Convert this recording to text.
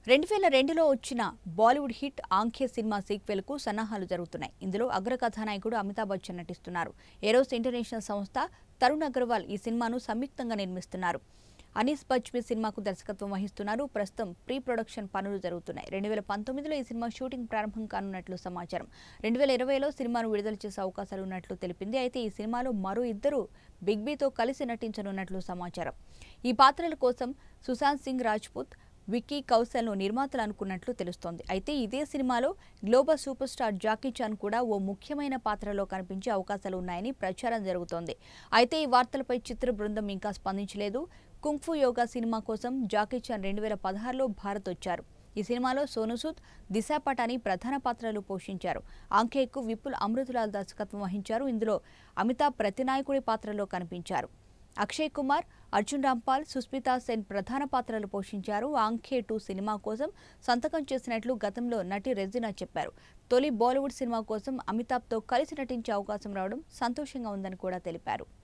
రెండు వేల రెండులో వచ్చిన బాలీవుడ్ హిట్ ఆంఖే సినిమా సీక్వెల్ కు సన్నాహాలు జరుగుతున్నాయి ఇందులో అగ్ర కథానాయకుడు అమితాబ్ బచ్చన్ నటిస్తున్నారు ఏరోస్ ఇంటర్నేషనల్ సంస్థ తరుణ్ అగర్వాల్ ఈ సినిమాను సంయుక్తంగా నిర్మిస్తున్నారు అనీస్ బజ్పీ సినిమాకు దర్శకత్వం వహిస్తున్నారు ప్రస్తుతం ప్రీ ప్రొడక్షన్ పనులు జరుగుతున్నాయి రెండు వేల పంతొమ్మిదిలో ఈ సినిమా షూటింగ్ ప్రారంభం కానున్నట్లు సమాచారం రెండు వేల ఇరవైలో సినిమాను విడుదల చేసే అవకాశాలు ఉన్నట్లు తెలిపింది అయితే ఈ సినిమాలో మరో ఇద్దరు బిగ్ బీతో కలిసి నటించనున్నట్లు సమాచారం ఈ పాత్రల కోసం సుశాంత్ సింగ్ రాజ్పుత్ విక్కీ కౌశల్ను నిర్మాతలు అనుకున్నట్లు తెలుస్తోంది అయితే ఇదే సినిమాలో global super star Jackie Chan కూడా ఓ ముఖ్యమైన పాత్రలో కనిపించే అవకాశాలు ఉన్నాయని ప్రచారం జరుగుతోంది అయితే ఈ వార్తలపై చిత్ర బృందం ఇంకా స్పందించలేదు కుంగ్ఫు యోగా సినిమా కోసం జాకీ చాన్ రెండు వేల పదహారులో భారత్ వచ్చారు ఈ సినిమాలో సోను సూద్ దిశా పటాని ప్రధాన పాత్రలు పోషించారు ఆంఖేకు విపుల్ అమృతలాల్ దర్శకత్వం వహించారు ఇందులో అమితాబ్ ప్రతినాయకుడి పాత్రలో కనిపించారు అక్షయ్ కుమార్ అర్జున్ రాంపాల్ సుస్మితా సెన్ ప్రధాన పాత్రలు పోషించారు ఆంఖే టూ సినిమా కోసం సంతకం చేసినట్లు గతంలో నటి రెజినా చెప్పారు తొలి బాలీవుడ్ సినిమా కోసం అమితాబ్తో కలిసి నటించే అవకాశం రావడం సంతోషంగా ఉందని కూడా తెలిపారు